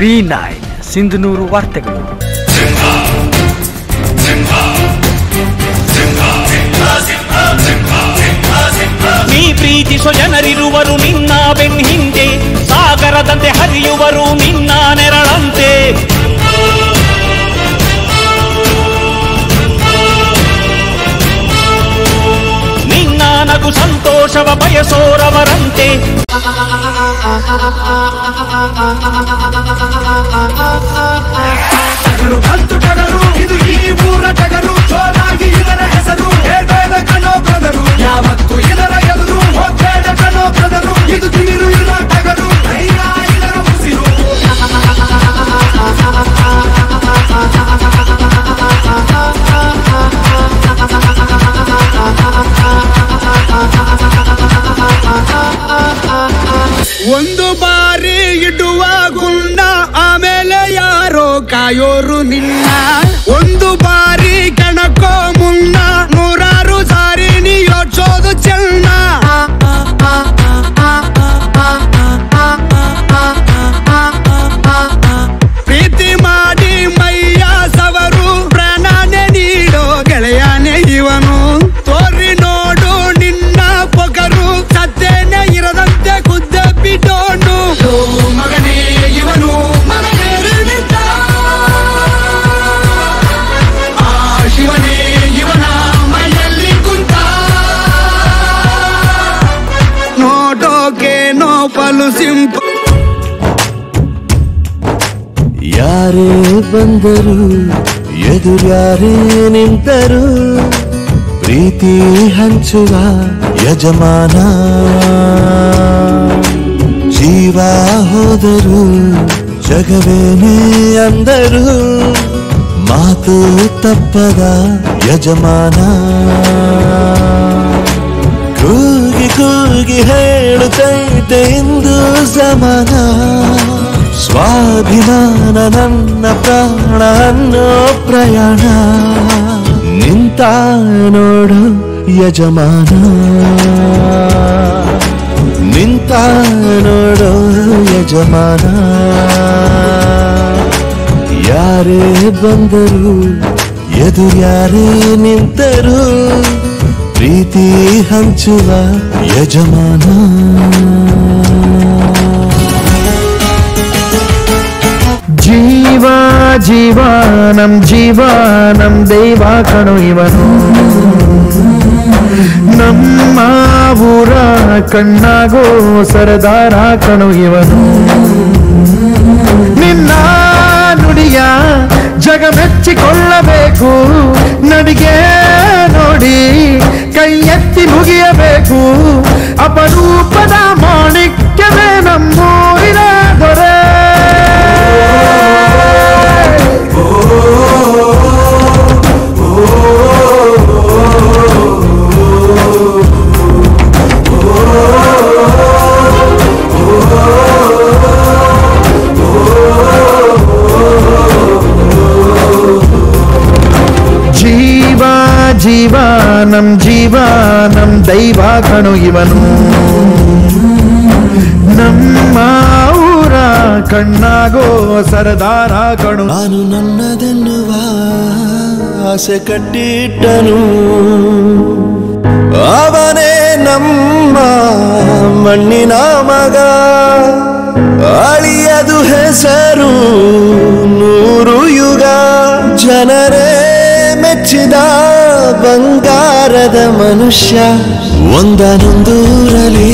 B nine Sindhanur ವಾರ್ತೆಗಳು ನೀ ಪ್ರೀತಿಸೋ ಜನರಿರುವರು ನಿನ್ನ ಬೆನ್ ಹಿಂದೆ ಸಾಗರದಂತೆ ಹರಿಯುವರು ನಿನ್ನ ನೆರಳಂತೆ ನಿನ್ನ ನಗು ಸಂತೋಷವ ಬಯಸೋರವರಂತೆ ಟಗರು ಹತ್ತು ಟಗರು ಇದು ಈ ಊರ ಟಗರು ಜೋರಾಗಿ ಇದರ ಹೆಸರು ಹೇಳ್ಬೇಡ ಕಣೋ ಬ್ರದರು ಯಾವತ್ತು ಇದರ ಎದುರು ಹೋಗ್ಬೇಡ ಕಣೋ ಬ್ರದರು ಇದು ತಿಮಿರು ಇಲ್ಲ ಟಗರು ಧೈರ್ಯ ಇದರ ಉಸಿರು ಒಂದು ಬಾರಿ ಇಡುವ ಗುಂಡ ಆಮೇಲೆ ಯಾರೋ ಕಾಯೋರು ನಿನ್ನ ಒಂದು ಬಾರಿ ಕಣಕೋ ಮುನ್ನ ನೂರಾರು ಸಾರಿ ನೀ ಯೋಡ್ಸೋದು ಚೆನ್ನ ಪ್ರೀತಿ ಮಾಡಿ ಮೈಯ ಸವರು ಪ್ರಾಣನೆ ನೀಡೋ ಗೆಳೆಯನೇ ಇವನು ತೋರಿ ನೋಡು ನಿನ್ನ ಪೊಗರು ಸತ್ತೇನೆ ಇರದಂತೆ ಖುದ್ದ ಬಿಟ್ಟೋನು ಮಗನೇ ಇವನು ಮಗನೇರಿ ನಿಂತ. ಆ ಶಿವನೇ ಇವನ ಮೈಯಲ್ಲಿ ಕುಂತ ನೋಡೋಕೆ ನೋಪಲು ಸಿಂಪ ಯಾರೇ ಬಂದರು ಎದುರ್ಯಾರೇ ನಿಂತರು ಪ್ರೀತಿ ಹಂಚುವ ಯಜಮಾನ ಜೀವ ಹೋದರು ಜಗವೇನೇ ಅಂದರು ಮಾತು ತಪ್ಪದ ಯಜಮಾನ ಕೂಗಿ ಕೂಗಿ ಹೇಳುತ್ತೈತೆ ಇಂದು ಸಮಾನ ಸ್ವಾಭಿಮಾನ ನನ್ನ ಪ್ರಾಣ ಅನ್ನೋ ಪ್ರಯಾಣ ನಿಂತ ನೋಡು ಯಜಮಾನ ನಿಂತ ನೋಡು ಯಜಮಾನ ಯಾರೇ ಬಂದರು ಎದುರ್ಯಾರೇ ನಿಂತರು ಪ್ರೀತಿ ಹಂಚುವ ಯಜಮಾನ ಜೀವ ಜೀವ ನಮ್ ಜೀವ ನಮ್ ದೈವ ಕಣು ಇವನು ನಮ್ಮ ಊರ ಕಣ್ಣಾಗೋ ಸರದಾರ ಕಣು ಇವನು ನಿನ್ನ ನುಡಿಯ ಜಗ ಮೆಚ್ಚಿಕೊಳ್ಳಬೇಕು ನಡಿಗೆ ನೋಡಿ ಕೈ ಎತ್ತಿ ಮುಗಿಯಬೇಕು ಅಪರೂಪದ ಮಾಣಿಕ್ಯವೇ ನಮ್ಮೂರಿನ ದೊರೆ ಜೀವ ಜೀವ ನಮ್ ಜೀವ ನಮ್ ದೈವ ಕಣು ಇವನು ನಮ್ಮ ಊರ ಕಣ್ಣಾಗೋ ಸರದಾರ ಕಣು ನಾನು ನನ್ನದೆನ್ನುವ ಆಸೆ ಕಟ್ಟಿಟ್ಟನು ಅವನೇ ನಮ್ಮ ಮಣ್ಣಿನ ಮಗ ಅಳಿಯದು ಹೆಸರು ನೂರು ಯುಗ ಜನರೇ ಮೆಚ್ಚಿದ ಬಂಗಾರದ ಮನುಷ್ಯ ಒಂದನೊಂದೂರಲಿ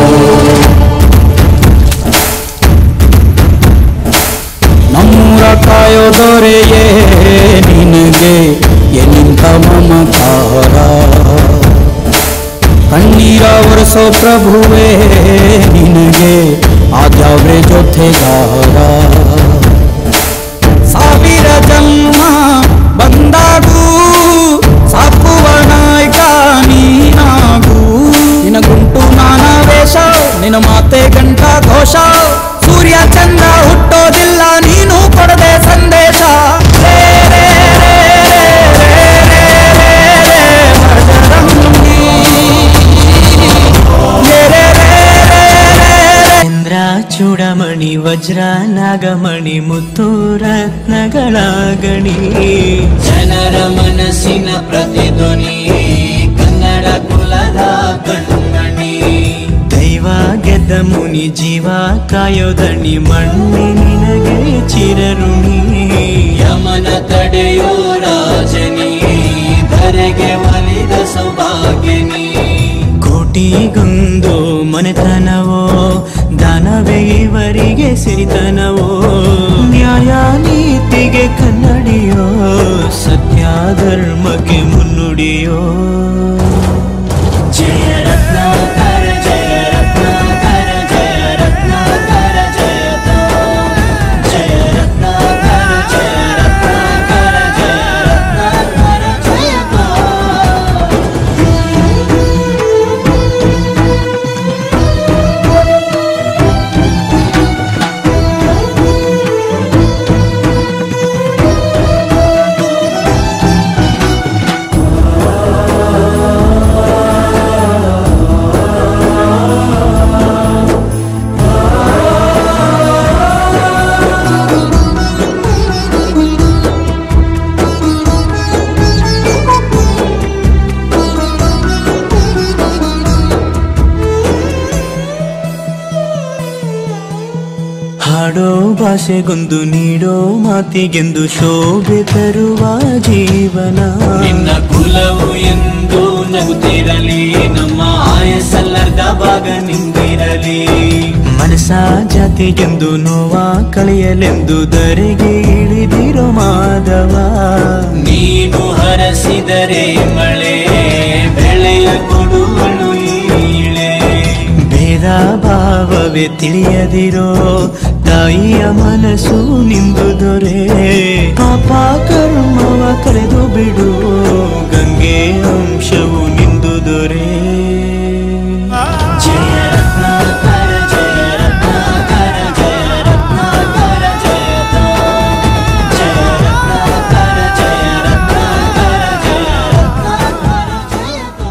ನಮ್ಮೂರ ಕಾಯೋ ದೊರೆಯೇ ನಿನಗೆ ಎನ್ನಿಂತ ಮಮಕಾರ ಕಣ್ಣೀರ ಒರೆಸೋ ಪ್ರಭುವೇ ನಿನಗೆ ಆದ್ಯಾವ್ರೆ ಜೊತೆಗಾರ ಸಾವಿರ ಜನ್ಮ ಬಂದಾಗೂ ಸಾಕುವ ನಾಯಕ ನೀನಾಗೂ ನಿನ ಗುಂಟು ನಾನ ವೇಷ ನಿನ ಮಾತೆ ಗಂಟ ಘೋಷ ಸೂರ್ಯ ಚಂದ್ರ ಹುಟ್ಟೋದಿಲ್ಲ ನೀನು ಕೊಡದೆ ಸಂದೇಶ ರೇ, ರೇ, ರೇ, ರೇ, ರೇ, ರೇ, ರೇ, ರೇ, ಬಜರಂಗಿ. ರೇ, ರೇ, ರೇ, ರೇ, ರೇ, ರೇ. ಚಂದ್ರ ಚೂಡಮಣಿ ವಜ್ರ ನಾಗಮಣಿ ಮುತ್ತು ರತ್ನಗಳ ಗಣಿ ಜನರ ಮನಸ್ಸಿನ ಪ್ರತಿಧ್ವನಿ ಕನ್ನಡ ಕುಲದ ಕಣ್ಮಣಿ ದೈವ ಗೆದ್ದ ಮುನಿ ಜೀವ ಕಾಯೋದಣಿ ಮಣ್ಣಿ ನಿನಗೆ ಚಿರಋಣಿ ಯಮನ ತಡೆಯೋ ರಾಜನಿ ಧರೆಗೆ ಒಲಿದ ಸೌಭಾಗ್ಯನಿ ಕೋಟಿಗೊಂದು ಮನೆತನವೋ ದಾನವೇ ಇವರಿಗೆ ಸಿರಿತನವೋ ನ್ಯಾಯ ನೀತಿಗೆ ಕನ್ನಡಿಯೋ ಸತ್ಯ ಧರ್ಮಕ್ಕೆ ಮುನ್ನುಡಿಯೋ ಜಯ ರತ್ನಾಕರ ಜಯ ರತ್ನಾಕರ ಜಯ ರತ್ನಾಕರ ಜಯತ ಜಯ ರತ್ನಾಕರ ಜಯ ರತ್ನಾಕರ ಜಯ ರತ್ನಾಕರ ಜಯತ ಹಾಡೋ ಭಾಷೆಗೊಂದು ನೀಡೋ ಮಾತಿಗೆಂದು ಶೋಭೆ ತರುವ ಜೀವನ ನಿನ್ನ ಕುಲವು ಎಂದು ನಗುತ್ತಿರಲಿ ನಮ್ಮ ಆಯಸ್ಸಲ್ಲರ್ಧ ಭಾಗ ನಿಂದಿರಲಿ ಮನಸ ಜಾತಿಗೆಂದು ನೋವ ಕಳೆಯಲೆಂದು ದರೆಗೆ ಇಳಿದಿರೋ ಮಾಧವ ನೀನು ಹರಸಿದರೆ ಮಳೆ ಬೆಳೆಯ ಕೊಡುವಳು ಈಳೆ ಭೇದ ಭಾವವೇ ತಿಳಿಯದಿರೋ ತಾಯಿಯ ಮನಸ್ಸು ನಿಂದು ದೊರೆ ಪಾಪ ಕರ್ಮವ ಕಳೆದು ಬಿಡು ಗಂಗೆ ಅಂಶವು ನಿಂದು ದೊರೆ ಜಯ ರತ್ನಾಕರ ಜಯ ರತ್ನಾಕರ ಜಯ ರತ್ನಾಕರ ಜಯತ ಜಯ ರತ್ನಾಕರ ಜಯ ರತ್ನಾಕರ ಜಯ ರತ್ನಾಕರ ಜಯತ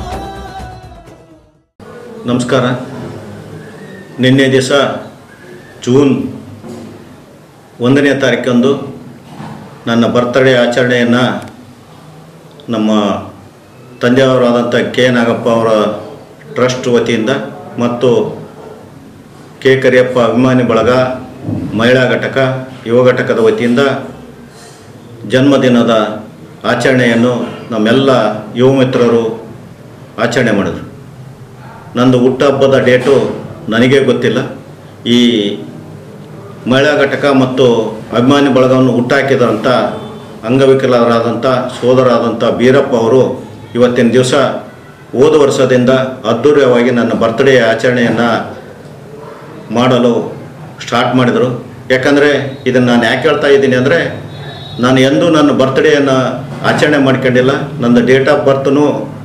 ನಮಸ್ಕಾರ ನಿನ್ನೆ ದಿವಸ ಜೂನ್ ಒಂದನೇ ತಾರೀಕಂದು ನನ್ನ ಬರ್ತ್ಡೇ ಆಚರಣೆಯನ್ನು ನಮ್ಮ ತಂದೆಯವರಾದಂಥ ಕೆ ನಾಗಪ್ಪ ಅವರ ಟ್ರಸ್ಟ್ ವತಿಯಿಂದ ಮತ್ತು ಕೆ ಕರಿಯಪ್ಪ ಅಭಿಮಾನಿ ಬಳಗ ಮಹಿಳಾ ಘಟಕ ಯುವ ಘಟಕದ ವತಿಯಿಂದ ಜನ್ಮದಿನದ ಆಚರಣೆಯನ್ನು ನಮ್ಮೆಲ್ಲ ಯುವ ಮಿತ್ರರು ಆಚರಣೆ ಮಾಡಿದರು ನಂದು ಹುಟ್ಟಹಬ್ಬದ ಡೇಟು ನನಗೇ ಗೊತ್ತಿಲ್ಲ ಈ ಮಹಿಳಾ ಘಟಕ ಮತ್ತು ಅಭಿಮಾನಿ ಬಳಗವನ್ನು ಹುಟ್ಟಾಕಿದಂಥ ಅಂಗವಿಕಲರಾದಂಥ ಸೋದರಾದಂಥ ಬೀರಪ್ಪ ಅವರು ಇವತ್ತಿನ ದಿವಸ ಹೋದ ವರ್ಷದಿಂದ ಅದ್ಧೂರ್ಯವಾಗಿ ನನ್ನ ಬರ್ತ್ಡೇ ಆಚರಣೆಯನ್ನು ಮಾಡಲು ಸ್ಟಾರ್ಟ್ ಮಾಡಿದರು ಯಾಕಂದರೆ ಇದನ್ನು ನಾನು ಯಾಕೆ ಹೇಳ್ತಾ ಇದ್ದೀನಿ ಅಂದರೆ ನಾನು ಎಂದೂ ನನ್ನ ಬರ್ತ್ಡೇಯನ್ನು ಆಚರಣೆ ಮಾಡ್ಕೊಂಡಿಲ್ಲ ನನ್ನ ಡೇಟ್ ಆಫ್ ಬರ್ತೂ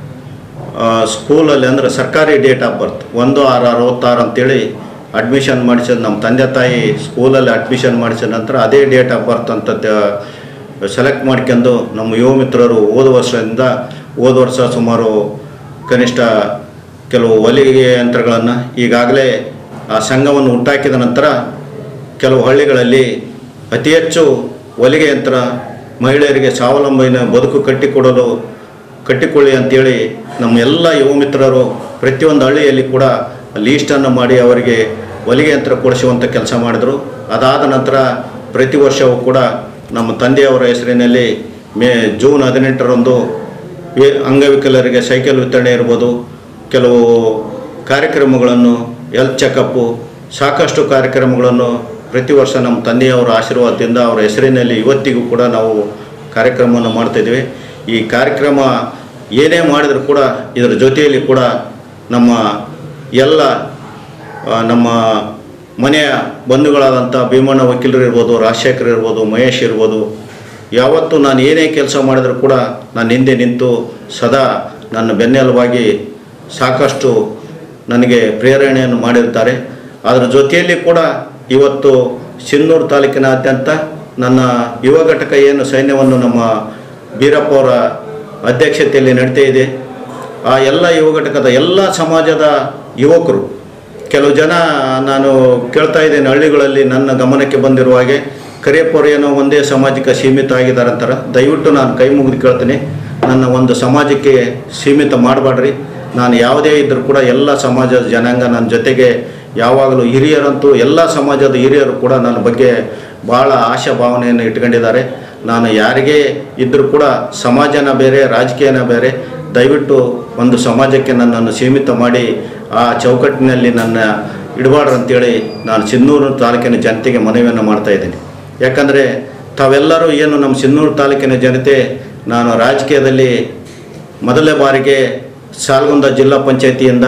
ಸ್ಕೂಲಲ್ಲಿ ಅಂದರೆ ಸರ್ಕಾರಿ ಡೇಟ್ ಆಫ್ ಬರ್ತ್ ಒಂದು ಆರು ಅರವತ್ತಾರು ಅಂತೇಳಿ ಅಡ್ಮಿಷನ್ ಮಾಡಿಸಿದ ನಮ್ಮ ತಂದೆ ತಾಯಿ ಸ್ಕೂಲಲ್ಲಿ ಅಡ್ಮಿಷನ್ ಮಾಡಿಸಿದ ನಂತರ ಅದೇ ಡೇಟ್ ಆಫ್ ಬರ್ತ್ ಅಂತ ಸೆಲೆಕ್ಟ್ ಮಾಡ್ಕೊಂಡು ನಮ್ಮ ಯುವ ಮಿತ್ರರು ಹೋದ ವರ್ಷದಿಂದ ಹೋದ ವರ್ಷ ಸುಮಾರು ಕನಿಷ್ಠ ಕೆಲವು ಹೊಲಿಗೆ ಯಂತ್ರಗಳನ್ನು ಈಗಾಗಲೇ ಆ ಸಂಘವನ್ನು ಹುಟ್ಟಾಕಿದ ನಂತರ ಕೆಲವು ಹಳ್ಳಿಗಳಲ್ಲಿ ಅತಿ ಹೆಚ್ಚು ಹೊಲಿಗೆ ಯಂತ್ರ ಮಹಿಳೆಯರಿಗೆ ಸ್ವಾವಲಂಬನೆ ಬದುಕು ಕಟ್ಟಿಕೊಡಲು ಕಟ್ಟಿಕೊಳ್ಳಿ ಅಂತೇಳಿ ನಮ್ಮ ಎಲ್ಲ ಯುವ ಮಿತ್ರರು ಪ್ರತಿಯೊಂದು ಹಳ್ಳಿಯಲ್ಲಿ ಕೂಡ ಲೀಸ್ಟನ್ನು ಮಾಡಿ ಅವರಿಗೆ ಹೊಲಿಗೆ ಯಂತ್ರ ಕೊಡಿಸುವಂಥ ಕೆಲಸ ಮಾಡಿದರು ಅದಾದ ನಂತರ ಪ್ರತಿ ವರ್ಷವೂ ಕೂಡ ನಮ್ಮ ತಂದೆಯವರ ಹೆಸರಿನಲ್ಲಿ ಮೇ ಜೂನ್ ಹದಿನೆಂಟರಂದು ವಿ- ಅಂಗವಿಕಲರಿಗೆ ಸೈಕಲ್ ವಿತರಣೆ ಇರ್ಬೋದು ಕೆಲವು ಕಾರ್ಯಕ್ರಮಗಳನ್ನು ಹೆಲ್ತ್ ಚೆಕಪ್ಪು ಸಾಕಷ್ಟು ಕಾರ್ಯಕ್ರಮಗಳನ್ನು ಪ್ರತಿ ವರ್ಷ ನಮ್ಮ ತಂದೆಯವರ ಆಶೀರ್ವಾದದಿಂದ ಅವರ ಹೆಸರಿನಲ್ಲಿ ಇವತ್ತಿಗೂ ಕೂಡ ನಾವು ಕಾರ್ಯಕ್ರಮವನ್ನು ಮಾಡ್ತಾಯಿದ್ದೀವಿ ಈ ಕಾರ್ಯಕ್ರಮ ಏನೇ ಮಾಡಿದರೂ ಕೂಡ ಇದರ ಜೊತೆಯಲ್ಲಿ ಕೂಡ ನಮ್ಮ ಎಲ್ಲ ಆ, ನಮ್ಮ ಮನೆಯ ಬಂಧುಗಳಾದಂಥ ಭೀಮಣ್ಣ ವಕೀಲರು ಇರ್ಬೋದು ರಾಜಶೇಖರ್ ಇರ್ಬೋದು ಮಹೇಶ್ ಇರ್ಬೋದು ಯಾವತ್ತೂ ನಾನು ಏನೇ ಕೆಲಸ ಮಾಡಿದರೂ ಕೂಡ ನಾನು ಹಿಂದೆ ನಿಂತು ಸದಾ ನನ್ನ ಬೆನ್ನೆಲುವಾಗಿ ಸಾಕಷ್ಟು ನನಗೆ ಪ್ರೇರಣೆಯನ್ನು ಮಾಡಿರ್ತಾರೆ ಅದರ ಜೊತೆಯಲ್ಲಿ ಕೂಡ ಇವತ್ತು ಸಿನ್ನೂರು ತಾಲೂಕಿನಾದ್ಯಂತ ನನ್ನ ಯುವ ಘಟಕ ಏನು ಸೈನ್ಯವನ್ನು ನಮ್ಮ ಬೀರಪ್ಪ ಅವರ ಅಧ್ಯಕ್ಷತೆಯಲ್ಲಿ ನಡೀತಾ ಇದೆ ಆ ಎಲ್ಲ ಯುವ ಘಟಕದ ಎಲ್ಲ ಸಮಾಜದ ಯುವಕರು ಕೆಲವು ಜನ ನಾನು ಕೇಳ್ತಾ ಇದ್ದೇನೆ ಹಳ್ಳಿಗಳಲ್ಲಿ ನನ್ನ ಗಮನಕ್ಕೆ ಬಂದಿರುವ ಹಾಗೆ ಕರಿಯಪ್ಪರು ಏನೋ ಒಂದೇ ಸಮಾಜಕ್ಕೆ ಸೀಮಿತ ಆಗಿದ್ದಾರೆ ಅಂತಾರೆ ದಯವಿಟ್ಟು ನಾನು ಕೈ ಮುಗಿದು ಕೇಳ್ತೀನಿ ನನ್ನ ಒಂದು ಸಮಾಜಕ್ಕೆ ಸೀಮಿತ ಮಾಡಬೇಡ್ರಿ ನಾನು ಯಾವುದೇ ಇದ್ದರೂ ಕೂಡ ಎಲ್ಲ ಸಮಾಜದ ಜನಾಂಗ ನನ್ನ ಜೊತೆಗೆ ಯಾವಾಗಲೂ ಹಿರಿಯರಂತೂ ಎಲ್ಲ ಸಮಾಜದ ಹಿರಿಯರು ಕೂಡ ನನ್ನ ಬಗ್ಗೆ ಭಾಳ ಆಶಾ ಭಾವನೆಯನ್ನು ಇಟ್ಕೊಂಡಿದ್ದಾರೆ ನಾನು ಯಾರಿಗೇ ಇದ್ದರೂ ಕೂಡ ಸಮಾಜನ ಬೇರೆ ರಾಜಕೀಯನ ಬೇರೆ ದಯವಿಟ್ಟು ಒಂದು ಸಮಾಜಕ್ಕೆ ನನ್ನನ್ನು ಸೀಮಿತ ಮಾಡಿ ಆ ಚೌಕಟ್ಟಿನಲ್ಲಿ ನನ್ನ ಇಡಬಾರ್ದು ಅಂತೇಳಿ ನಾನು ಸಿನ್ನೂರು ತಾಲೂಕಿನ ಜನತೆಗೆ ಮನವಿಯನ್ನು ಮಾಡ್ತಾ ಇದ್ದೀನಿ ಯಾಕಂದರೆ ತಾವೆಲ್ಲರೂ ಏನು ನಮ್ಮ ಸಿನ್ನೂರು ತಾಲೂಕಿನ ಜನತೆ ನಾನು ರಾಜಕೀಯದಲ್ಲಿ ಮೊದಲನೇ ಬಾರಿಗೆ ಸಾಲ್ಗುಂದ ಜಿಲ್ಲಾ ಪಂಚಾಯತಿಯಿಂದ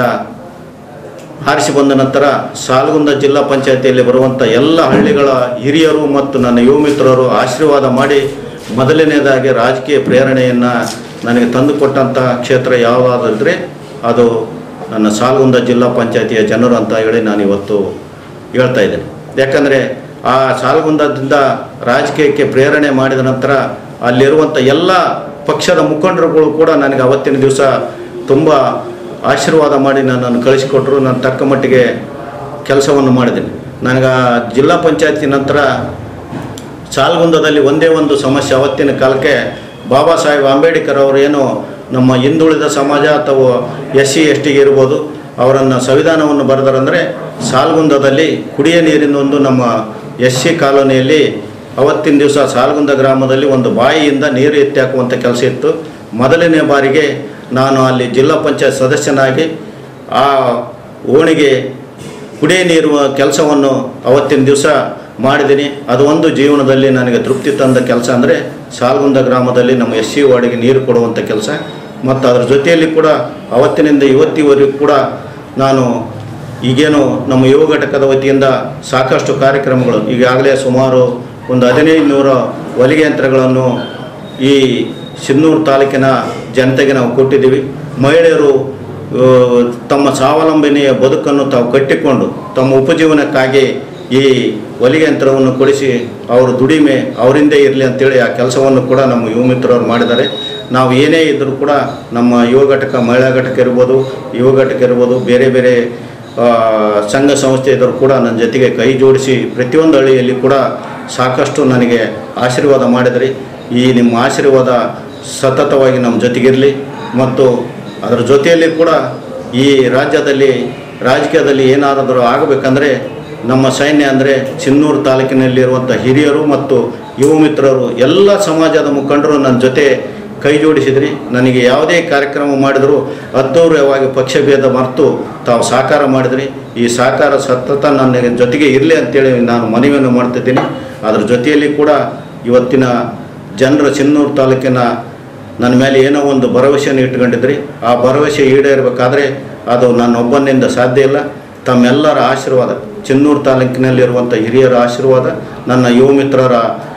ಆರಿಸಿ ಬಂದ ನಂತರ ಸಾಲ್ಗುಂದ ಜಿಲ್ಲಾ ಪಂಚಾಯತಿಯಲ್ಲಿ ಬರುವಂಥ ಎಲ್ಲ ಹಳ್ಳಿಗಳ ಹಿರಿಯರು ಮತ್ತು ನನ್ನ ಯುವ ಮಿತ್ರರು ಆಶೀರ್ವಾದ ಮಾಡಿ ಮೊದಲನೇದಾಗಿ ರಾಜಕೀಯ ಪ್ರೇರಣೆಯನ್ನು ನನಗೆ ತಂದುಕೊಟ್ಟಂಥ ಕ್ಷೇತ್ರ ಯಾವುದಾದ್ರೆ ಅದು ನನ್ನ ಸಾಲ್ಗುಂದ ಜಿಲ್ಲಾ ಪಂಚಾಯತಿಯ ಜನರು ಅಂತ ಹೇಳಿ ನಾನು ಇವತ್ತು ಹೇಳ್ತಾ ಇದ್ದೇನೆ ಯಾಕಂದರೆ ಆ ಸಾಲ್ಗುಂದದಿಂದ ರಾಜಕೀಯಕ್ಕೆ ಪ್ರೇರಣೆ ಮಾಡಿದ ನಂತರ ಅಲ್ಲಿರುವಂಥ ಎಲ್ಲ ಪಕ್ಷದ ಮುಖಂಡರುಗಳು ಕೂಡ ನನಗೆ ಅವತ್ತಿನ ದಿವಸ ತುಂಬ ಆಶೀರ್ವಾದ ಮಾಡಿ ನನ್ನನ್ನು ಕಳಿಸಿಕೊಟ್ರು ನಾನು ತಕ್ಕ ಮಟ್ಟಿಗೆ ಕೆಲಸವನ್ನು ಮಾಡಿದ್ದೀನಿ ನನಗೆ ಆ ಜಿಲ್ಲಾ ಪಂಚಾಯತಿ ನಂತರ ಸಾಲ್ಗುಂದದಲ್ಲಿ ಒಂದೇ ಒಂದು ಸಮಸ್ಯೆ ಅವತ್ತಿನ ಕಾಲಕ್ಕೆ ಬಾಬಾ ಸಾಹೇಬ್ ಅಂಬೇಡ್ಕರ್ ಅವರು ಏನು ನಮ್ಮ ಹಿಂದುಳಿದ ಸಮಾಜ ಅಥವಾ ಎಸ್ ಸಿ ಎಸ್ ಟಿಗೆ ಇರ್ಬೋದು ಅವರನ್ನು ಸಂವಿಧಾನವನ್ನು ಬರೆದರಂದರೆ ಸಾಲ್ಗುಂದದಲ್ಲಿ ಕುಡಿಯ ನೀರಿನ ಒಂದು ನಮ್ಮ ಎಸ್ ಸಿ ಕಾಲೋನಿಯಲ್ಲಿ ಅವತ್ತಿನ ದಿವಸ ಸಾಲ್ಗುಂದ ಗ್ರಾಮದಲ್ಲಿ ಒಂದು ಬಾಯಿಯಿಂದ ನೀರು ಎತ್ತಿ ಹಾಕುವಂಥ ಕೆಲಸ ಇತ್ತು ಮೊದಲನೇ ಬಾರಿಗೆ ನಾನು ಅಲ್ಲಿ ಜಿಲ್ಲಾ ಪಂಚಾಯತ್ ಸದಸ್ಯನಾಗಿ ಆ ಓಣಿಗೆ ಕುಡಿಯ ನೀರು ಕೆಲಸವನ್ನು ಅವತ್ತಿನ ದಿವಸ ಮಾಡಿದ್ದೀನಿ ಅದು ಒಂದು ಜೀವನದಲ್ಲಿ ನನಗೆ ತೃಪ್ತಿ ತಂದ ಕೆಲಸ ಅಂದರೆ ಸಾಲ್ಗುಂದ ಗ್ರಾಮದಲ್ಲಿ ನಮ್ಮ ಎಸ್ ಸಿ ವಾರ್ಡಿಗೆ ನೀರು ಕೊಡುವಂಥ ಕೆಲಸ ಮತ್ತು ಅದರ ಜೊತೆಯಲ್ಲಿ ಕೂಡ ಅವತ್ತಿನಿಂದ ಇವತ್ತಿವರೆಗೂ ಕೂಡ ನಾನು ಈಗೇನು ನಮ್ಮ ಯುವ ಘಟಕದ ವತಿಯಿಂದ ಸಾಕಷ್ಟು ಕಾರ್ಯಕ್ರಮಗಳು ಈಗಾಗಲೇ ಸುಮಾರು ಒಂದು ಹದಿನೈದು ನೂರ ಹೊಲಿಗೆ ಯಂತ್ರಗಳನ್ನು ಈ ಸಿನ್ನೂರು ತಾಲೂಕಿನ ಜನತೆಗೆ ನಾವು ಕೊಟ್ಟಿದ್ದೀವಿ ಮಹಿಳೆಯರು ಆ, ತಮ್ಮ ಸ್ವಾವಲಂಬನೆಯ ಬದುಕನ್ನು ತಾವು ಕಟ್ಟಿಕೊಂಡು ತಮ್ಮ ಉಪಜೀವನಕ್ಕಾಗಿ ಈ ಹೊಲಿಗೆ ಯಂತ್ರವನ್ನು ಕೊಡಿಸಿ ಅವರು ದುಡಿಮೆ ಅವರಿಂದೇ ಇರಲಿ ಅಂತೇಳಿ ಆ ಕೆಲಸವನ್ನು ಕೂಡ ನಮ್ಮ ಯುವ ಮಿತ್ರರು ಮಾಡಿದ್ದಾರೆ ನಾವು ಏನೇ ಇದ್ದರೂ ಕೂಡ ನಮ್ಮ ಯುವ ಘಟಕ ಮಹಿಳಾ ಘಟಕ ಇರ್ಬೋದು ಯುವ ಘಟಕ ಇರ್ಬೋದು ಬೇರೆ ಬೇರೆ ಆ, ಸಂಘ ಸಂಸ್ಥೆ ಇದ್ದರೂ ಕೂಡ ನನ್ನ ಜೊತೆಗೆ ಕೈ ಜೋಡಿಸಿ ಪ್ರತಿಯೊಂದು ಹಳ್ಳಿಯಲ್ಲಿ ಕೂಡ ಸಾಕಷ್ಟು ನನಗೆ ಆಶೀರ್ವಾದ ಮಾಡಿದ್ರಿ ಈ ನಿಮ್ಮ ಆಶೀರ್ವಾದ ಸತತವಾಗಿ ನಮ್ಮ ಜೊತೆಗಿರಲಿ ಮತ್ತು ಅದರ ಜೊತೆಯಲ್ಲಿ ಕೂಡ ಈ ರಾಜ್ಯದಲ್ಲಿ ರಾಜಕೀಯದಲ್ಲಿ ಏನಾದರೂ ಆಗಬೇಕಂದ್ರೆ ನಮ್ಮ ಸೈನ್ಯ ಅಂದರೆ ಚಿನ್ನೂರು ತಾಲೂಕಿನಲ್ಲಿರುವಂಥ ಹಿರಿಯರು ಮತ್ತು ಯುವ ಮಿತ್ರರು ಎಲ್ಲ ಸಮಾಜದ ಮುಖಂಡರು ನನ್ನ ಜೊತೆ ಕೈ ಜೋಡಿಸಿದ್ರಿ ನನಗೆ ಯಾವುದೇ ಕಾರ್ಯಕ್ರಮ ಮಾಡಿದರೂ ಅದ್ದೂರ್ಯವಾಗಿ ಪಕ್ಷಭೇದ ಮರೆತು ತಾವು ಸಹಕಾರ ಮಾಡಿದ್ರಿ ಈ ಸಹಕಾರ ಸತತ ನನ್ನ ಜೊತೆಗೆ ಇರಲಿ ಅಂತೇಳಿ ನಾನು ಮನವಿಯನ್ನು ಮಾಡ್ತಿದ್ದೀನಿ ಅದರ ಜೊತೆಯಲ್ಲಿ ಕೂಡ ಇವತ್ತಿನ ಜನರ ಚಿನ್ನೂರು ತಾಲೂಕಿನ ನನ್ನ ಮೇಲೆ ಏನೋ ಒಂದು ಭರವಸೆಯನ್ನು ಇಟ್ಕೊಂಡಿದ್ರಿ ಆ ಭರವಸೆ ಈಡೇರಬೇಕಾದ್ರೆ ಅದು ನನ್ನೊಬ್ಬನಿಂದ ಸಾಧ್ಯ ಇಲ್ಲ ತಮ್ಮೆಲ್ಲರ ಆಶೀರ್ವಾದ ಚಿನ್ನೂರು ತಾಲೂಕಿನಲ್ಲಿರುವಂಥ ಹಿರಿಯರ ಆಶೀರ್ವಾದ ನನ್ನ ಯುವ ಮಿತ್ರರ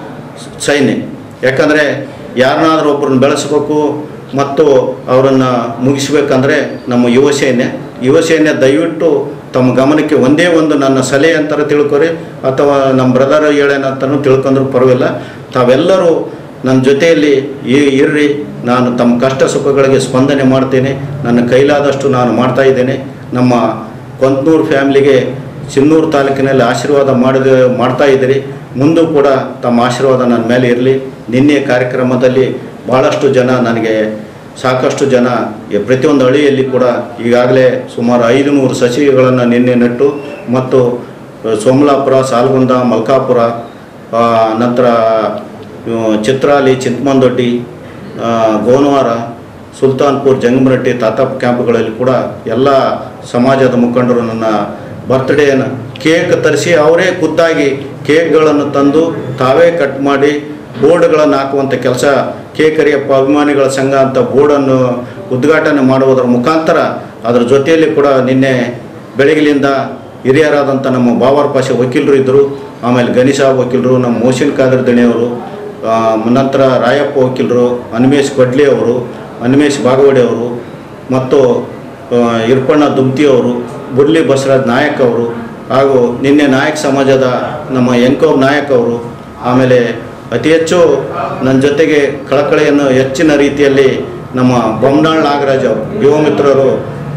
ಸೈನ್ಯ ಯಾಕಂದರೆ ಯಾರನ್ನಾದ್ರೂ ಒಬ್ಬರನ್ನ ಬೆಳೆಸಬೇಕು ಮತ್ತು ಅವರನ್ನು ಮುಗಿಸ್ಬೇಕಂದ್ರೆ ನಮ್ಮ ಯುವ ಸೈನ್ಯ ಯುವ ಸೈನ್ಯ ದಯವಿಟ್ಟು ತಮ್ಮ ಗಮನಕ್ಕೆ ಒಂದೇ ಒಂದು ನನ್ನ ಸಲಹೆ ಅಂತಾರೆ ತಿಳ್ಕೊರಿ ಅಥವಾ ನಮ್ಮ ಬ್ರದರ್ ಹೇಳೇನಂತನೂ ತಿಳ್ಕೊಂಡ್ರೂ ಪರವಾಗಿಲ್ಲ ತಾವೆಲ್ಲರೂ ನನ್ನ ಜೊತೆಯಲ್ಲಿ ಇ- ಇರ್ರಿ ನಾನು ತಮ್ಮ ಕಷ್ಟ ಸುಖಗಳಿಗೆ ಸ್ಪಂದನೆ ಮಾಡ್ತೇನೆ ನನ್ನ ಕೈಲಾದಷ್ಟು ನಾನು ಮಾಡ್ತಾ ಇದ್ದೇನೆ ನಮ್ಮ ಕೊಂತನೂರು ಫ್ಯಾಮ್ಲಿಗೆ ಸಿನ್ನೂರು ತಾಲೂಕಿನಲ್ಲಿ ಆಶೀರ್ವಾದ ಮಾಡಿದ ಮಾಡ್ತಾ ಇದ್ದೀರಿ ಮುಂದೂ ಕೂಡ ತಮ್ಮ ಆಶೀರ್ವಾದ ನನ್ನ ಮೇಲೆ ಇರಲಿ ನಿನ್ನೆ ಕಾರ್ಯಕ್ರಮದಲ್ಲಿ ಭಾಳಷ್ಟು ಜನ ನನಗೆ ಸಾಕಷ್ಟು ಜನ ಈ ಪ್ರತಿಯೊಂದು ಹಳ್ಳಿಯಲ್ಲಿ ಕೂಡ ಈಗಾಗಲೇ ಸುಮಾರು ಐದು ನೂರು ಸಸಿಗಳನ್ನು ನಿನ್ನೆ ನೆಟ್ಟು ಮತ್ತು ಆ, ಸೋಮಲಾಪುರ ಸಾಲ್ಗುಂದ ಮಲ್ಕಾಪುರ ಆ, ನಂತರ ಆ, ಚಿತ್ರಾಲಿ ಚಿಂತಮಂದೊಡ್ಡಿ ಆ, ಗೋನವಾರ ಸುಲ್ತಾನ್ಪುರ್ ಜಂಗಮರಟ್ಟಿ ತಾತಾಪ್ ಕ್ಯಾಂಪ್ಗಳಲ್ಲಿ ಕೂಡ ಎಲ್ಲ ಸಮಾಜದ ಮುಖಂಡರು ನನ್ನ ಬರ್ತ್ಡೇನ ಕೇಕ್ ತರಿಸಿ ಅವರೇ ಖುದ್ದಾಗಿ ಕೇಕ್ಗಳನ್ನು ತಂದು ತಾವೇ ಕಟ್ ಮಾಡಿ ಬೋರ್ಡ್ಗಳನ್ನು ಹಾಕುವಂಥ ಕೆಲಸ ಕೇಕರಿಯಪ್ಪ ಅಭಿಮಾನಿಗಳ ಸಂಘ ಅಂತ ಬೋರ್ಡನ್ನು ಉದ್ಘಾಟನೆ ಮಾಡುವುದರ ಮುಖಾಂತರ ಅದರ ಜೊತೆಯಲ್ಲಿ ಕೂಡ ನಿನ್ನೆ ಬೆಳಗಿಲಿಂದ ಹಿರಿಯರಾದಂಥ ನಮ್ಮ ಬಾವರ್ ಪಾಷೆ ವಕೀಲರು ಇದ್ದರು ಆಮೇಲೆ ಗಣೇಶ ವಕೀಲರು ನಮ್ಮ ಮೋಸಿನ್ ಖಾದರ್ ದಣಿಯವರು ಆ, ನಂತರ ರಾಯಪ್ಪ ವಕೀಲರು ಅನ್ಮೇಶ್ ಕೊಡ್ಲಿ ಅವರು ಅನ್ಮೇಶ್ ಬಾಗವಡೆ ಅವರು ಮತ್ತು ಆ, ಇರ್ಪಣ್ಣ ದುಮ್ತಿ ಅವರು ಬುರ್ಲಿ ಬಸವರಾಜ್ ನಾಯಕ್ ಅವರು ಹಾಗೂ ನಿನ್ನೆ ನಾಯಕ್ ಸಮಾಜದ ನಮ್ಮ ಎಂಕೋಬ್ ನಾಯಕ್ ಅವರು ಆಮೇಲೆ ಅತಿ ಹೆಚ್ಚು ನನ್ನ ಜೊತೆಗೆ ಕಳಕಳಿಯನ್ನು ಹೆಚ್ಚಿನ ರೀತಿಯಲ್ಲಿ ನಮ್ಮ ಬೊಮ್ಮನಾಳ್ ನಾಗರಾಜ್ ಅವರು ಯುವ ಮಿತ್ರರು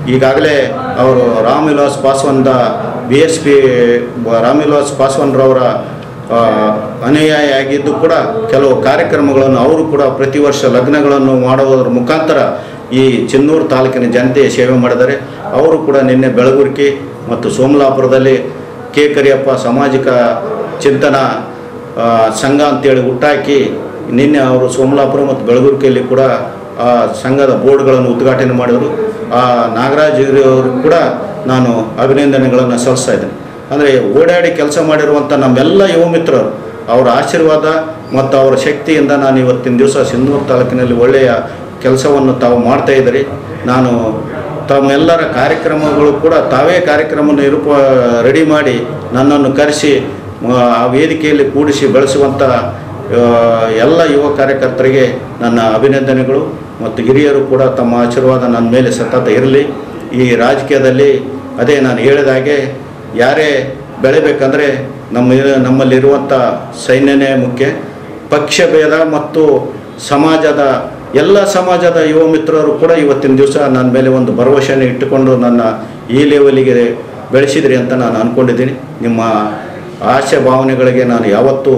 ಈಗಾಗಲೇ ಅವರು ರಾಮ್ವಿಲಾಸ್ ಪಾಸ್ವಾನ್ದ ಬಿ ಎಸ್ ಪಿ ರಾಮ್ವಿಲಾಸ್ ಪಾಸ್ವಾನ್ರವರ ಆ, ಅನುಯಾಯಿ ಆಗಿದ್ದು ಕೂಡ ಕೆಲವು ಕಾರ್ಯಕ್ರಮಗಳನ್ನು ಅವರು ಕೂಡ ಪ್ರತಿ ವರ್ಷ ಲಗ್ನಗಳನ್ನು ಮಾಡುವುದರ ಮುಖಾಂತರ ಈ ಚಿನ್ನೂರು ತಾಲೂಕಿನ ಜನತೆಯ ಸೇವೆ ಮಾಡಿದ್ದಾರೆ ಅವರು ಕೂಡ ನಿನ್ನೆ ಬೆಳಗುರ್ಕಿ ಮತ್ತು ಸೋಮಲಾಪುರದಲ್ಲಿ ಕೆ ಕರಿಯಪ್ಪ ಸಾಮಾಜಿಕ ಚಿಂತನ ಆ, ಸಂಘ ಅಂತೇಳಿ ಹುಟ್ಟಾಕಿ ನಿನ್ನೆ ಅವರು ಸೋಮಲಾಪುರ ಮತ್ತು ಬೆಳಗುರ್ಕಿಯಲ್ಲಿ ಕೂಡ ಆ ಸಂಘದ ಬೋರ್ಡ್ಗಳನ್ನು ಉದ್ಘಾಟನೆ ಮಾಡಿದರು ಆ ನಾಗರಾಜ್ ಅವರು ಕೂಡ ನಾನು ಅಭಿನಂದನೆಗಳನ್ನು ಸಲ್ಲಿಸ್ತಾ ಇದ್ದೇನೆ ಅಂದರೆ ಓಡಾಡಿ ಕೆಲಸ ಮಾಡಿರುವಂಥ ನಮ್ಮೆಲ್ಲ ಯುವ ಮಿತ್ರರು ಅವರ ಆಶೀರ್ವಾದ ಮತ್ತು ಅವರ ಶಕ್ತಿಯಿಂದ ನಾನು ಇವತ್ತಿನ ದಿವಸ ಸಿಂಧೂರು ತಾಲೂಕಿನಲ್ಲಿ ಒಳ್ಳೆಯ ಕೆಲಸವನ್ನು ತಾವು ಮಾಡ್ತಾ ಇದ್ದೀರಿ ನಾನು ತಮ್ಮೆಲ್ಲರ ಕಾರ್ಯಕ್ರಮಗಳು ಕೂಡ ತಾವೇ ಕಾರ್ಯಕ್ರಮವನ್ನು ಇರುಪ ರೆಡಿ ಮಾಡಿ ನನ್ನನ್ನು ಕರೆಸಿ ಆ ವೇದಿಕೆಯಲ್ಲಿ ಕೂಡಿಸಿ ಬೆಳೆಸುವಂಥ ಆ, ಎಲ್ಲ ಯುವ ಕಾರ್ಯಕರ್ತರಿಗೆ ನನ್ನ ಅಭಿನಂದನೆಗಳು ಮತ್ತು ಹಿರಿಯರು ಕೂಡ ತಮ್ಮ ಆಶೀರ್ವಾದ ನನ್ನ ಮೇಲೆ ಸತತ ಇರಲಿ ಈ ರಾಜಕೀಯದಲ್ಲಿ ಅದೇ ನಾನು ಹೇಳಿದ ಹಾಗೆ ಯಾರೇ ಬೆಳಿಬೇಕಂದ್ರೆ ನಮ್ಮ ನಮ್ಮಲ್ಲಿರುವಂಥ ಸೈನ್ಯನೇ ಮುಖ್ಯ ಪಕ್ಷ ಭೇದ ಮತ್ತು ಸಮಾಜದ ಎಲ್ಲ ಸಮಾಜದ ಯುವ ಮಿತ್ರರು ಕೂಡ ಇವತ್ತಿನ ದಿವಸ ನನ್ನ ಮೇಲೆ ಒಂದು ಭರವಸೆಯನ್ನು ಇಟ್ಟುಕೊಂಡು ನನ್ನ ಈ ಲೆವೆಲಿಗೆ ಬೆಳೆಸಿದ್ರಿ ಅಂತ ನಾನು ಅಂದ್ಕೊಂಡಿದ್ದೀನಿ ನಿಮ್ಮ ಆಸೆ ಭಾವನೆಗಳಿಗೆ ನಾನು ಯಾವತ್ತೂ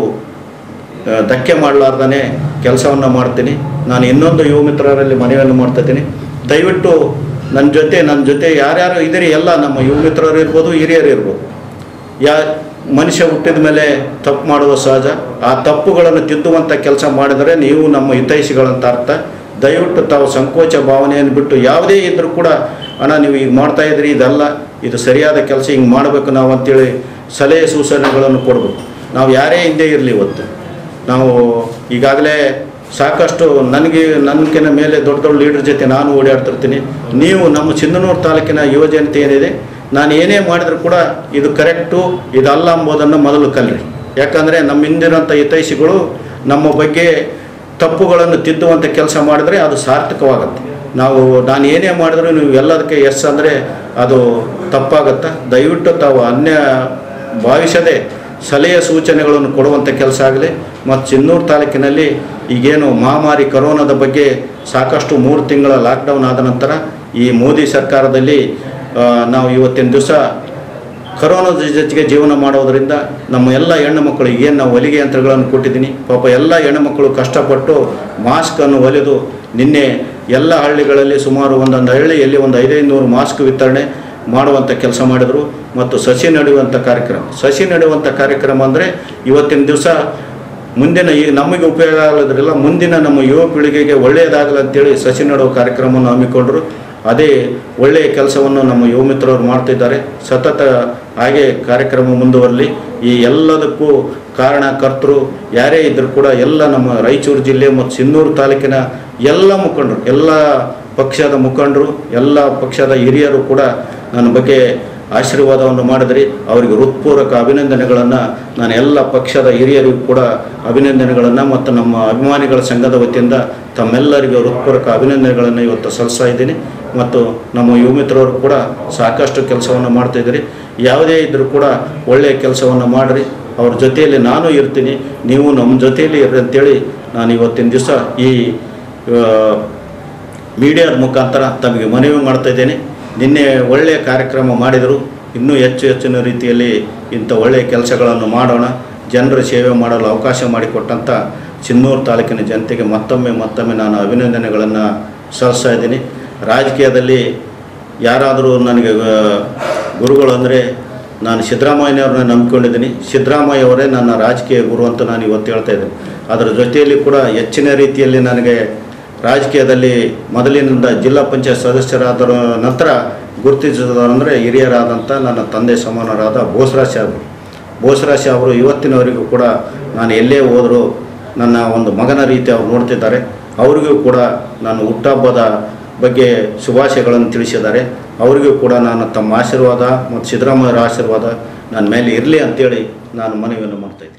ಆ, ಧಕ್ಕೆ ಮಾಡಲಾರ್ದೇ ಕೆಲಸವನ್ನು ಮಾಡ್ತೀನಿ ನಾನು ಇನ್ನೊಂದು ಯುವ ಮಿತ್ರರಲ್ಲಿ ಮನವಿಯನ್ನು ಮಾಡ್ತಾ ಇದ್ದೀನಿ ದಯವಿಟ್ಟು ನನ್ನ ಜೊತೆ ನನ್ನ ಜೊತೆ ಯಾರ್ಯಾರು ಇದ್ದೀರಿ ಎಲ್ಲ ನಮ್ಮ ಯುವ ಮಿತ್ರರು ಇರ್ಬೋದು ಹಿರಿಯರು ಇರ್ಬೋದು ಯಾ ಮನುಷ್ಯ ಹುಟ್ಟಿದ ಮೇಲೆ ತಪ್ಪು ಮಾಡುವ ಸಹಜ ಆ ತಪ್ಪುಗಳನ್ನು ತಿದ್ದುವಂಥ ಕೆಲಸ ಮಾಡಿದರೆ ನೀವು ನಮ್ಮ ಹಿತೈಷಿಗಳಂತ ಅರ್ಥ ದಯವಿಟ್ಟು ತಾವು ಸಂಕೋಚ ಭಾವನೆಯನ್ನು ಬಿಟ್ಟು ಯಾವುದೇ ಇದ್ದರೂ ಕೂಡ ಅಣ್ಣ ನೀವು ಈಗ ಮಾಡ್ತಾ ಇದ್ರಿ ಇದಲ್ಲ ಇದು ಸರಿಯಾದ ಕೆಲಸ ಹಿಂಗೆ ಮಾಡಬೇಕು ನಾವು ಅಂತೇಳಿ ಸಲಹೆ ಸೂಚನೆಗಳನ್ನು ಕೊಡಬೇಕು ನಾವು ಯಾರೇ ಹಿಂದೆ ಇರಲಿ ಇವತ್ತು ನಾವು ಈಗಾಗಲೇ ಸಾಕಷ್ಟು ನನಗೆ ನನಗಿನ ಮೇಲೆ ದೊಡ್ಡ ದೊಡ್ಡ ಲೀಡರ್ ಜೊತೆ ನಾನು ಓಡಾಡ್ತಿರ್ತೀನಿ ನೀವು ನಮ್ಮ ಸಿಂಧನೂರು ತಾಲೂಕಿನ ಯುವ ಜನತೆ ಏನಿದೆ ನಾನು ಏನೇ ಮಾಡಿದರೂ ಕೂಡ ಇದು ಕರೆಕ್ಟು ಇದಲ್ಲ ಎಂಬುದನ್ನು ಮೊದಲು ಕಲ್ರಿ ಯಾಕಂದರೆ ನಮ್ಮ ಹಿಂದಿರೋಂಥ ಹಿತೈಷಿಗಳು ನಮ್ಮ ಬಗ್ಗೆ ತಪ್ಪುಗಳನ್ನು ತಿದ್ದುವಂಥ ಕೆಲಸ ಮಾಡಿದ್ರೆ ಅದು ಸಾರ್ಥಕವಾಗುತ್ತೆ ನಾವು ನಾನು ಏನೇ ಮಾಡಿದ್ರು ನೀವು ಎಲ್ಲದಕ್ಕೆ ಎಸ್ ಅಂದರೆ ಅದು ತಪ್ಪಾಗುತ್ತೆ ದಯವಿಟ್ಟು ತಾವು ಅನ್ಯ ಭಾವಿಸದೆ ಸಲಹೆ ಸೂಚನೆಗಳನ್ನು ಕೊಡುವಂಥ ಕೆಲಸ ಆಗಲಿ ಮತ್ತು ಚಿನ್ನೂರು ತಾಲೂಕಿನಲ್ಲಿ ಈಗೇನು ಮಹಾಮಾರಿ ಕರೋನಾದ ಬಗ್ಗೆ ಸಾಕಷ್ಟು ಮೂರು ತಿಂಗಳ ಲಾಕ್ಡೌನ್ ಆದ ನಂತರ ಈ ಮೋದಿ ಸರ್ಕಾರದಲ್ಲಿ ಆ, ನಾವು ಇವತ್ತಿನ ದಿವಸ ಕರೋನಾದ ಜೊತೆಗೆ ಜೀವನ ಮಾಡೋದರಿಂದ ನಮ್ಮ ಎಲ್ಲ ಹೆಣ್ಣು ಮಕ್ಕಳು ಏನು ನಾವು ಹೊಲಿಗೆ ಯಂತ್ರಗಳನ್ನು ಕೊಟ್ಟಿದ್ದೀನಿ ಪಾಪ ಎಲ್ಲ ಹೆಣ್ಣು ಮಕ್ಕಳು ಕಷ್ಟಪಟ್ಟು ಮಾಸ್ಕನ್ನು ಹೊಲಿದು ನಿನ್ನೆ ಎಲ್ಲ ಹಳ್ಳಿಗಳಲ್ಲಿ ಸುಮಾರು ಒಂದೊಂದು ಹಳ್ಳಿಯಲ್ಲಿ ಒಂದು ಐದೈದು ನೂರು ಮಾಸ್ಕ್ ವಿತರಣೆ ಮಾಡುವಂಥ ಕೆಲಸ ಮಾಡಿದರು ಮತ್ತು ಸಸಿ ನೆಡುವಂಥ ಕಾರ್ಯಕ್ರಮ ಸಸಿ ನೆಡುವಂಥ ಕಾರ್ಯಕ್ರಮ ಅಂದರೆ ಇವತ್ತಿನ ದಿವಸ ಮುಂದಿನ ಈಗ ನಮಗೆ ಉಪಯೋಗ ಆಗಲಿದ್ರಲ್ಲ ಮುಂದಿನ ನಮ್ಮ ಯುವ ಪೀಳಿಗೆಗೆ ಒಳ್ಳೆಯದಾಗಲಿ ಅಂತೇಳಿ ಸಸಿ ನೆಡುವ ಕಾರ್ಯಕ್ರಮವನ್ನು ಹಮ್ಮಿಕೊಂಡರು ಅದೇ ಒಳ್ಳೆಯ ಕೆಲಸವನ್ನು ನಮ್ಮ ಯುವ ಮಿತ್ರರು ಮಾಡ್ತಿದ್ದಾರೆ ಸತತ ಹಾಗೆ ಕಾರ್ಯಕ್ರಮ ಮುಂದುವರಲಿ ಈ ಎಲ್ಲದಕ್ಕೂ ಕಾರಣಕರ್ತರು ಯಾರೇ ಇದ್ದರೂ ಕೂಡ ಎಲ್ಲ ನಮ್ಮ ರಾಯಚೂರು ಜಿಲ್ಲೆ ಮತ್ತು ಸಿನ್ನೂರು ತಾಲೂಕಿನ ಎಲ್ಲ ಮುಖಂಡರು ಎಲ್ಲ ಪಕ್ಷದ ಮುಖಂಡರು ಎಲ್ಲ ಪಕ್ಷದ ಹಿರಿಯರು ಕೂಡ ನನ್ನ ಬಗ್ಗೆ ಆಶೀರ್ವಾದವನ್ನು ಮಾಡಿದ್ರಿ ಅವರಿಗೆ ಹೃತ್ಪೂರ್ವಕ ಅಭಿನಂದನೆಗಳನ್ನು ನಾನು ಎಲ್ಲ ಪಕ್ಷದ ಹಿರಿಯರಿಗೂ ಕೂಡ ಅಭಿನಂದನೆಗಳನ್ನು ಮತ್ತು ನಮ್ಮ ಅಭಿಮಾನಿಗಳ ಸಂಘದ ವತಿಯಿಂದ ತಮ್ಮೆಲ್ಲರಿಗೂ ಹೃತ್ಪೂರ್ವಕ ಅಭಿನಂದನೆಗಳನ್ನು ಇವತ್ತು ಸಲ್ಲಿಸ್ತಾ ಇದ್ದೀನಿ ಮತ್ತು ನಮ್ಮ ಯುವ ಮಿತ್ರರು ಕೂಡ ಸಾಕಷ್ಟು ಕೆಲಸವನ್ನು ಮಾಡ್ತಾಯಿದ್ದೀರಿ ಯಾವುದೇ ಇದ್ದರೂ ಕೂಡ ಒಳ್ಳೆಯ ಕೆಲಸವನ್ನು ಮಾಡಿರಿ ಅವ್ರ ಜೊತೆಯಲ್ಲಿ ನಾನು ಇರ್ತೀನಿ ನೀವು ನಮ್ಮ ಜೊತೆಯಲ್ಲಿ ಇರ್ರಿ ಅಂತೇಳಿ ನಾನು ಇವತ್ತಿನ ದಿವಸ ಈ ಆ, ಮೀಡಿಯಾದ ಮುಖಾಂತರ ತಮಗೆ ಮನವಿ ಮಾಡ್ತಾ ಇದ್ದೇನೆ ನಿನ್ನೆ ಒಳ್ಳೆಯ ಕಾರ್ಯಕ್ರಮ ಮಾಡಿದರು ಇನ್ನೂ ಹೆಚ್ಚು ಹೆಚ್ಚಿನ ರೀತಿಯಲ್ಲಿ ಇಂಥ ಒಳ್ಳೆಯ ಕೆಲಸಗಳನ್ನು ಮಾಡೋಣ ಜನರ ಸೇವೆ ಮಾಡಲು ಅವಕಾಶ ಮಾಡಿಕೊಟ್ಟಂಥ ಚಿನ್ನೂರು ತಾಲೂಕಿನ ಜನತೆಗೆ ಮತ್ತೊಮ್ಮೆ ಮತ್ತೊಮ್ಮೆ ನಾನು ಅಭಿನಂದನೆಗಳನ್ನು ಸಲ್ಲಿಸ್ತಾ ಇದ್ದೀನಿ ರಾಜಕೀಯದಲ್ಲಿ ಯಾರಾದರೂ ನನಗೆ ಆ, ಗುರುಗಳು ಅಂದರೆ ನಾನು ಸಿದ್ದರಾಮಯ್ಯನವ್ರನ್ನ ನಂಬಿಕೊಂಡಿದ್ದೀನಿ ಸಿದ್ದರಾಮಯ್ಯ ಅವರೇ ನನ್ನ ರಾಜಕೀಯ ಗುರು ಅಂತ ನಾನು ಇವತ್ತು ಹೇಳ್ತಾ ಇದ್ದೀನಿ ಅದರ ಜೊತೆಯಲ್ಲಿ ಕೂಡ ಹೆಚ್ಚಿನ ರೀತಿಯಲ್ಲಿ ನನಗೆ ರಾಜಕೀಯದಲ್ಲಿ ಮೊದಲಿನಿಂದ ಜಿಲ್ಲಾ ಪಂಚಾಯತ್ ಸದಸ್ಯರಾದ ನಂತರ ಗುರುತಿಸಿದವರಂದರೆ ಹಿರಿಯರಾದಂಥ ನನ್ನ ತಂದೆ ಸಮಾನರಾದ ಬೋಸರಾಜ್ ಸಾಹೇಬರು ಬೋಸರಾಜ್ ಸಾಹೇಬರು ಇವತ್ತಿನವರೆಗೂ ಕೂಡ ನಾನು ಎಲ್ಲೇ ಹೋದರೂ ನನ್ನ ಒಂದು ಮಗನ ರೀತಿ ಅವ್ರು ನೋಡ್ತಿದ್ದಾರೆ ಅವರಿಗೂ ಕೂಡ ನಾನು ಹುಟ್ಟಹಬ್ಬದ ಬಗ್ಗೆ ಶುಭಾಶಯಗಳನ್ನು ತಿಳಿಸಿದ್ದಾರೆ ಅವರಿಗೂ ಕೂಡ ನಾನು ತಮ್ಮ ಆಶೀರ್ವಾದ ಮತ್ತು ಸಿದ್ದರಾಮಯ್ಯರ ಆಶೀರ್ವಾದ ನನ್ನ ಮೇಲೆ ಇರಲಿ ಅಂತೇಳಿ ನಾನು ಮನವಿಯನ್ನು ಮಾಡ್ತಾಯಿದ್ದೀನಿ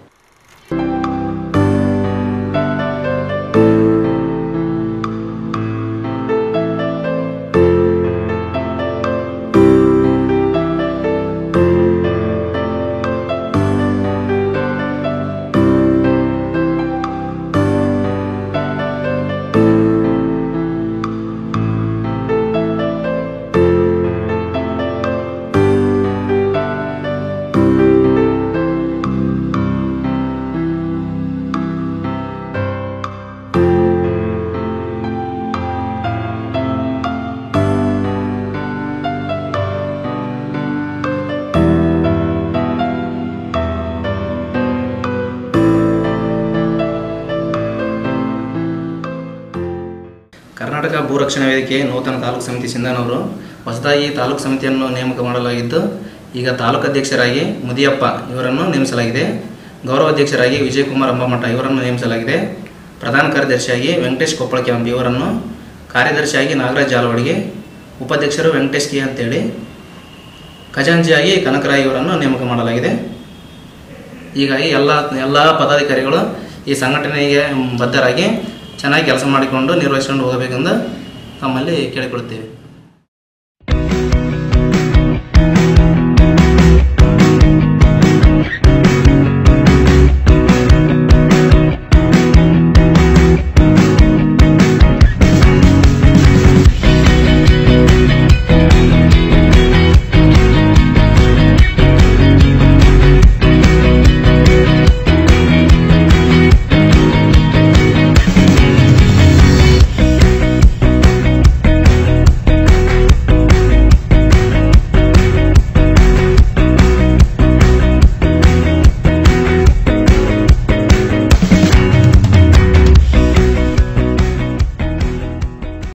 ಕರ್ನಾಟಕ ಭೂರಕ್ಷಣಾ ವೇದಿಕೆ ನೂತನ ತಾಲೂಕು ಸಮಿತಿ ಸಿಂಧನೂರು ಹೊಸದಾಗಿ ತಾಲೂಕು ಸಮಿತಿಯನ್ನು ನೇಮಕ ಮಾಡಲಾಗಿದ್ದು ಈಗ ತಾಲೂಕು ಅಧ್ಯಕ್ಷರಾಗಿ ಮುದಿಯಪ್ಪ ಇವರನ್ನು ನೇಮಿಸಲಾಗಿದೆ ಗೌರವ ಅಧ್ಯಕ್ಷರಾಗಿ ವಿಜಯಕುಮಾರ್ ಅಂಬಮಠ ಇವರನ್ನು ನೇಮಿಸಲಾಗಿದೆ ಪ್ರಧಾನ ಕಾರ್ಯದರ್ಶಿಯಾಗಿ ವೆಂಕಟೇಶ್ ಕೊಪ್ಪಳಕ್ಯಾಂಬಿ ಇವರನ್ನು ಕಾರ್ಯದರ್ಶಿಯಾಗಿ ನಾಗರಾಜ್ ಜಾಲವಾಡಿಗೆ ಉಪಾಧ್ಯಕ್ಷರು ವೆಂಕಟೇಶ್ ಕೆ ಅಂತೇಳಿ ಖಜಾಂಚಿಯಾಗಿ ಕನಕರಾಯ್ ಇವರನ್ನು ನೇಮಕ ಮಾಡಲಾಗಿದೆ ಹೀಗಾಗಿ ಎಲ್ಲ ಎಲ್ಲ ಪದಾಧಿಕಾರಿಗಳು ಈ ಸಂಘಟನೆಗೆ ಬದ್ಧರಾಗಿ ಚೆನ್ನಾಗಿ ಕೆಲಸ ಮಾಡಿಕೊಂಡು ನಿರ್ವಹಿಸಿಕೊಂಡು ಹೋಗಬೇಕೆಂದು ತಮ್ಮಲ್ಲಿ ಕೇಳಿಕೊಳ್ಳುತ್ತೇವೆ